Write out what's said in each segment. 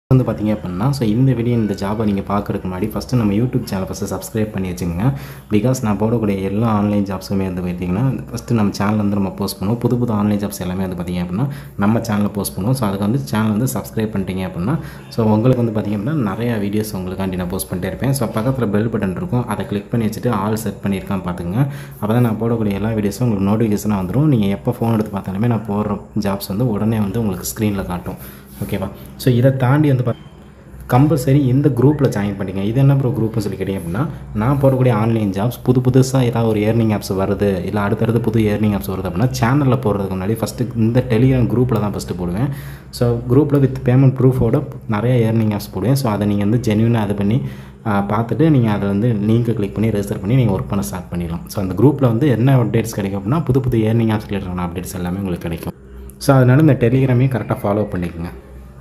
வந்து பார்த்தீங்க அப்படின்னா ஸோ இந்த வீடியோ இந்த ஜாபை நீங்கள் பார்க்குறதுக்கு முன்னாடி ஃபஸ்ட்டு நம்ம யூடியூப் சேனல் ஃபஸ்ட்டு சப்ஸ்கிரைப் பண்ணி வச்சுக்கோங்க பிகாஸ் நான் போடக்கூடிய எல்லா ஆன்லைன் ஜாப்ஸுமே வந்து பார்த்தீங்கன்னா ஃபஸ்ட்டு நம்ம சேனல் வந்து நம்ம போஸ்ட் பண்ணுவோம் புது புது ஆன்லைன் ஜாப்ஸ் எல்லாமே வந்து பார்த்தீங்க அப்படின்னா நம்ம சேனலில் போஸ்ட் பண்ணுவோம் ஸோ அதுக்கு வந்து சேனல் வந்து சப்ஸ்கிரைப் பண்ணிட்டீங்க அப்படின்னா ஸோ உங்களுக்கு வந்து பார்த்தீங்க அப்படின்னா நிறையா வீடியோஸ் உங்களுக்காண்டி நான் போஸ்ட் பண்ணிட்டே இருப்பேன் ஸோ பக்கத்தில் பெல் பட்டன் இருக்கும் அதை கிளிக் பண்ணி வச்சுட்டு ஆல் செட் பண்ணியிருக்கான்னு பார்த்துங்க அப்போ தான் நான் போடக்கூடிய எல்லா வீடியோஸும் உங்களுக்கு நோட்டிஃபிகேஷனாக வந்துடும் நீங்கள் எப்போ ஃபோன் எடுத்து பார்த்தாலுமே நான் போடுற ஜாப்ஸ் வந்து உடனே வந்து உங்களுக்கு ஸ்க்ரீனில் காட்டும் ஓகேவா ஸோ இதை தாண்டி வந்து பார்த்து கம்பல்சரி இந்த குரூப்பில் ஜாயின் பண்ணிங்க இது என்ன ப்ரோ குரூப்னு சொல்லி கேட்டிங்க அப்படின்னா நான் போடக்கூடிய ஆன்லைன் ஜாப்ஸ் புது புதுசாக ஏதாவது ஒரு ஏர்னிங் ஆப்ஸ் வருது இல்லை அடுத்தடுத்து புது ஏர்னிங் ஆப்ஸ் வருது அப்படின்னா சேனலில் போடுறதுக்கு முன்னாடி ஃபஸ்ட்டு இந்த டெலிகிராம் குரூப்பில் தான் ஃபஸ்ட்டு போடுவேன் ஸோ குரூப்பில் வித் பேமெண்ட் ப்ரூஃபோட நிறைய ஏர்னிங் ஆப்ஸ் போடுவேன் ஸோ அதை நீங்கள் வந்து ஜென்யூனாக இது பண்ணி ஆ, பார்த்துட்டு நீங்கள் அதை வந்து லிங்க்கை கிளிக் பண்ணி ரெஜிஸ்டர் பண்ணி நீங்கள் ஒர்க் பண்ண ஸ்டார்ட் பண்ணிடலாம் ஸோ அந்த குரூப்பில் வந்து என்ன அப்டேட்ஸ் கிடைக்கும் அப்படின்னா புது புது ஏர்னிங் ஆப்ஸ் ரிலேட்டடான அப்டேட்ஸ் எல்லாமே உங்களுக்கு கிடைக்கும் ஸோ அதனால இந்த டெலிகிராமையும் கரெக்டாக ஃபாலோ பண்ணிக்கோங்க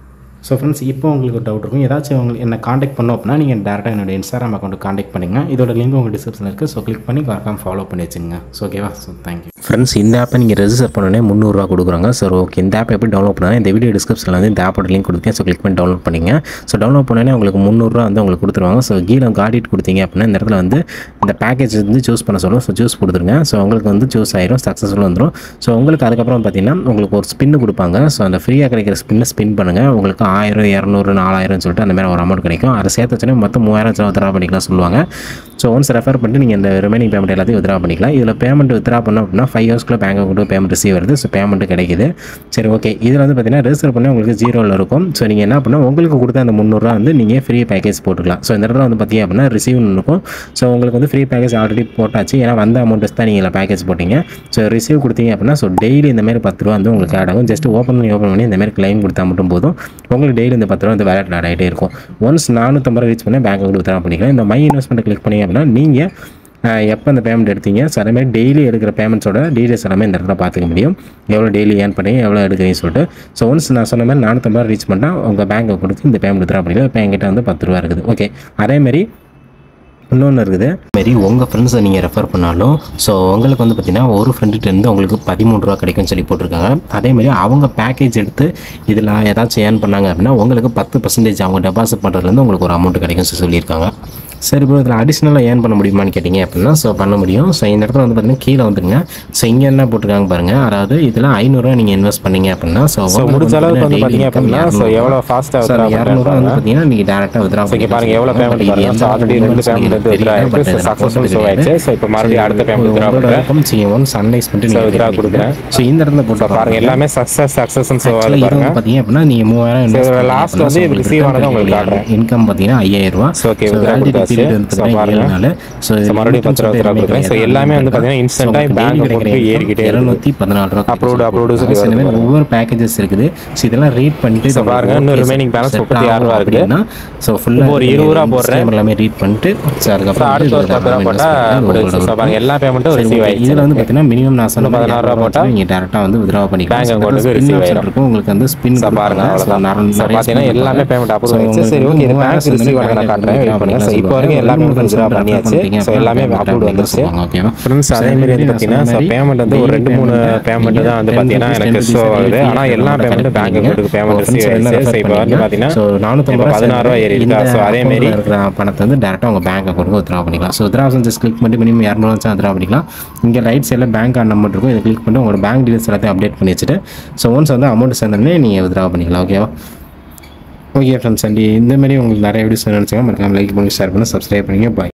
ஸோ ஃப்ரெண்ட்ஸ் இப்போ உங்களுக்கு ஒரு டவுட் இருக்கும் ஏதாச்சும் உங்களுக்கு என்ன காண்டாக்ட் பண்ணோம் அப்படின்னா நீங்கள் டேரெக்டாக என்னோட இன்ஸ்டாகிராம் அக்கௌண்ட் காண்டாக்ட் பண்ணுங்கள் இதோட லிங்க் உங்கள் டிஸ்கிரிப்ஷனில் இருக்குது ஸோ கிளிக் பண்ணி கரெக்டாக ஃபாலோ பண்ணி வச்சுங்க ஸோ ஓகேவா ஸோ தேங்க்யூ ஃப்ரெண்ட்ஸ் இந்த ஆப்பை நீங்கள் ரெஜிஸ்டர் பண்ணோன்னே முந்நூறுரூவா கொடுக்குறாங்க ஸோ ஓகே இந்த ஆப் எப்படி டவுன்லோட் பண்ணால் இந்த வீடியோ டிஸ்கிரிப்ஷனில் வந்து இந்த ஆப்போட லிங்க் கொடுத்தேன் ஸோ கிளிக் பண்ணி டவுன்லோட் பண்ணிங்க ஸோ டவுன்லோட் பண்ணோன்னே உங்களுக்கு முந்நூறுரூவா வந்து உங்களுக்கு கொடுத்துருவாங்க ஸோ கீழே காடிட் கொடுத்தீங்க அப்படின்னா இந்த இடத்துல வந்து இந்த பேக்கேஜ் வந்து சூஸ் பண்ண சொல்லும் ஸோ சூஸ் கொடுத்துருங்க ஸோ உங்களுக்கு வந்து சூஸ் ஆயிரும் சக்ஸஸ்ஃபுல் வந்துடும் ஸோ உங்களுக்கு அதுக்கப்புறம் பார்த்தீங்கன்னா உங்களுக்கு ஒரு ஸ்பின்னு கொடுப்பாங்க ஸோ அந்த ஃப்ரீயாக கிடைக்கிற ஸ்பின்னை ஸ்பின் பண்ணுங்கள் உங்களுக்கு ஆயிரம் இரநூறு நாலாயிரம் சொல்லிட்டு அந்த மாதிரி ஒரு அமௌண்ட் கிடைக்கும் அதை சேர்த்து வச்சோன்னே மொத்தம் மூவாயிரம் வித்ரா பண்ணிக்கலாம் சொல்லுவாங்க ஸோ ஒன்ஸ் ரெஃபர் பண்ணிட்டு நீங்கள் இந்த ரிமைனிங் பேமெண்ட் எல்லாத்தையும் வித்ரா பண்ணிக்கலாம் இதில் பேமெண்ட் வித்ரா பண்ணோம் அப்படின்னா ஃபைவ் ஹவர்ஸ்க்குள்ள பேங்க் அக்கௌண்ட் பேமெண்ட் ரிசீவ் வருது ஸோ பேமெண்ட் கிடைக்குது சரி ஓகே இதில் வந்து பார்த்தீங்கன்னா ரெஜிஸ்டர் பண்ணி உங்களுக்கு ஜீரோவில் இருக்கும் ஸோ நீங்கள் என்ன பண்ணால் உங்களுக்கு கொடுத்த அந்த முந்நூறுரூவா வந்து நீங்கள் ஃப்ரீ பேக்கேஜ் போட்டுக்கலாம் ஸோ இந்த இடத்துல வந்து பார்த்தீங்க அப்படின்னா ரிசீவ்னு இருக்கும் ஸோ உங்களுக்கு வந்து ஃப்ரீ பேக்கேஜ் ஆல்ரெடி போட்டாச்சு ஏன்னா வந்த அமௌண்ட்டு தான் நீங்கள் பேக்கேஜ் போட்டீங்க ஸோ ரிசீவ் கொடுத்தீங்க அப்படின்னா ஸோ டெய்லி இந்த மாதிரி பத்து ரூபா வந்து உங்களுக்கு ஆட் ஆகும் ஜஸ்ட் ஓப்பன் பண்ணி ஓப்பன் பண்ணி இந்த மாதிரி கிளைம் கொடுத்தா மட்டும் போதும் உங்களுக்கு டெய்லி இந்த பத்து ரூபா வந்து வேலட்டில் ஆட் ஆகிட்டே இருக்கும் ஒன்ஸ் நானூற்றம்பது ரூபா ரீச் பண்ணி பேங்க் அக்கௌண்ட் வித்ரா பண்ணிக்கலாம் இந்த மை இன்வெஸ்ட்மெண்ட் கிளிக் பண்ணீங்க அப்படின்னா நீங்கள் எப்போ அந்த பேமெண்ட் எடுத்தீங்க ஸோ அதே மாதிரி டெய்லி எடுக்கிற பேமெண்ட்ஸோட டீடைல்ஸ் எல்லாமே இந்த இடத்துல பார்த்துக்க முடியும் எவ்வளோ டெய்லி ஏர்ன் பண்ணீங்க எவ்வளோ எடுக்கிறீங்கன்னு சொல்லிட்டு ஸோ ஒன்ஸ் நான் சொன்ன மாதிரி நானூற்றம்பது ரூபா ரீச் பண்ணால் உங்கள் பேங்க் அக்கௌண்ட்டுக்கு இந்த பேமெண்ட் வித்ரா பண்ணிக்கலாம் இப்போ என்கிட்ட வந்து பத்து ரூபா இருக்குது ஓகே அதேமாரி இன்னொன்று இருக்குது மாரி உங்கள் ஃப்ரெண்ட்ஸை நீங்கள் ரெஃபர் பண்ணாலும் ஸோ உங்களுக்கு வந்து பார்த்தீங்கன்னா ஒரு ஃப்ரெண்டுகிட்டேருந்து உங்களுக்கு பதிமூணு ரூபா கிடைக்கும்னு சொல்லி போட்டிருக்காங்க அதேமாரி அவங்க பேக்கேஜ் எடுத்து இதில் ஏதாச்சும் ஏர்ன் பண்ணாங்க அப்படின்னா உங்களுக்கு பத்து பர்சன்டேஜ் அவங்க டெபாசிட் பண்ணுறதுலேருந்து உங்களுக்கு ஒரு அமௌண்ட் கிடைக்கும் சொல்லி சொல்லியிருக்காங்க சரி இப்போ இதில் அடிஷ்னலாக ஏர்ன் பண்ண முடியுமான்னு கேட்டிங்க அப்படின்னா ஸோ பண்ண முடியும் ஸோ இந்த இடத்துல வந்து பார்த்தீங்கன்னா கீழே வந்துருங்க ஸோ இங்கே என்ன போட்டிருக்காங்க பாருங்கள் அதாவது இதில் ஐநூறுரூவா நீங்கள் இன்வெஸ்ட் பண்ணீங்க அப்படின்னா ஸோ ஸோ முடிஞ்ச அளவுக்கு வந்து பார்த்தீங்க அப்படின்னா ஸோ எவ்வளோ ஃபாஸ்ட்டாக சார் வித்ரா இரநூறுவா வந்து பார்த்தீங்கன்னா நீங்கள் டேரெக்டாக வித்ரா இங்கே பாருங்க எவ்வளோ பேமெண்ட் பாருங்க ஸோ ஆல்ரெடி ரெண்டு பேமெண்ட் வந்து வித்ரா ஆயிருக்கு ஸோ சக்ஸஸ்ஃபுல் ஷோ ஆயிடுச்சு ஸோ இப்போ மறுபடியும் அடுத்த பேமெண்ட் வித்ரா பண்ணுறேன் ஒன் சன்லைஸ் பண்ணிட்டு So, நீங்கள் withdraw கொடுக்குறேன். ஸோ இந்த இடத்துல போட்டு பாருங்க எல்லாமே சக்ஸஸ் சக்ஸஸ்ன்னு ஸோ ஆக்சுவலாக இது பாருங்க வந்து பார்த்தீங்க அப்படின்னா நீங்கள் மூவாயிரம் invest இதுல பண்ணீங்க last அப்படின்னா வந்து so இது உங்களுக்கு receive return ஆனதை உங்களுக்கு காட்டுறேன். இன்கம் பார்த்தீங்கன்னா ஐயாயிரம் ரூபா So, okay, withdraw கொடுத்தாச்சு. So, பாருங்க. ஸோ So, மறுபடியும் பத்து ரூபா withdraw கொடுக்குறேன். So, எல்லாமே வந்து பார்த்தீங்கன்னா instant ஆ bank account க்கு ஏறிக்கிட்டே இருக்கு. இருநூத்தி பதினாலு ரூபா Upload, upload சொல்லி So, இந்த வருது மாதிரி ஒவ்வொரு பேக்கேஜஸ் இருக்குது ஸோ இதெல்லாம் ரீட் பண்ணிட்டு So, பாருங்க, இன்னும் remaining balance 36 ரூபா இருக்குது. ஸோ ஃபுல்லாக ஒரு இருபது ரூபா போடுறேன். எல்லாமே ரீட் பண்ணிட்டு ஸோ ஸோ அதுக்கப்புறம் அடுத்த ஒரு பத்து ரூபா போட்டால் முடிச்சு ஸோ பாருங்க எல்லா பேமெண்ட்டும் ரிசீவ் ஆயிடுச்சு இதில் வந்து பார்த்தீங்கன்னா மினிமம் நான் சொன்ன இன்னும் பதினாறு ரூபா போட்டா நீங்கள் டேரெக்டாக வந்து வித்ரா பண்ணிக்கலாம் Bank So, account க்கு spin receive option ஆயிரும். இருக்கும் உங்களுக்கு வந்து ஸ்பின் ஸோ பாருங்க அவ்வளோதான் ஸோ பார்த்தீங்கன்னா எல்லாமே பேமெண்ட் அப்ரூவ் ஆயிடுச்சு சரி ஓகே இது பேங்க் ரிசீவ் ஆனதை நான் காட்டுறேன் வெயிட் பண்ணுங்க ஸோ இப்போ வரைக்கும் எல்லா பேமெண்ட்டும் வித்ரா பண்ணியாச்சு ஸோ எல்லாமே அப்ரூவ் வந்துருச்சு ஓகேவா ஃப்ரெண்ட்ஸ் அதே மாதிரி வந்து பார்த்தீங்கன்னா ஸோ பேமெண்ட் வந்து ஒரு ரெண்டு மூணு பேமெண்ட் தான் வந்து பார்த்தீங்கன்னா எனக்கு ஷோ ஆகுது ஆனால் எல்லா பேமெண்ட்டும் பேங்க் அக்கௌண்ட்டுக்கு பேமெண்ட் ரிசீவ் ஆயிடுச்சு ஸோ இப்போ வந்து பார்த்தீங்கன்னா ஸோ நானூற்றம்பது இப்போ பதினாறு ரூபா ஏறி இருக்கா ஸோ அதே மாதிரி இருக்கிற பணத்தை வந்து டேரெக்டாக உங்கள் பேங்க் அக்கௌண்ட்டுக்கு வித்ரா பண்ணிக்கலாம் so withdraw option just click பண்ணி மினிமம் இரநூறு வச்சா வித்ரா பண்ணிக்கலாம் இங்கே ரைட் சைடில் பேங்க் அக்கௌண்ட் நம்பர் இருக்கும் இதை கிளிக் பண்ணி உங்களோட பேங்க் டீடைல்ஸ் எல்லாத்தையும் அப்டேட் பண்ணி வச்சுட்டு ஸோ ஒன்ஸ் வந்து அமௌண்ட் சேர்ந்தோடனே நீங்கள் வித்ரா பண்ணிக்கலாம் ஓகேவா ஓகே ஃப்ரெண்ட்ஸ் அண்டி இந்த மாதிரி உங்களுக்கு நிறைய வீடியோஸ் நினச்சிங்க மறக்காம லைக் பண்ணி ஷேர் பண்ணி சப்ஸ்கிரைப் பண்ணிங்க பாய்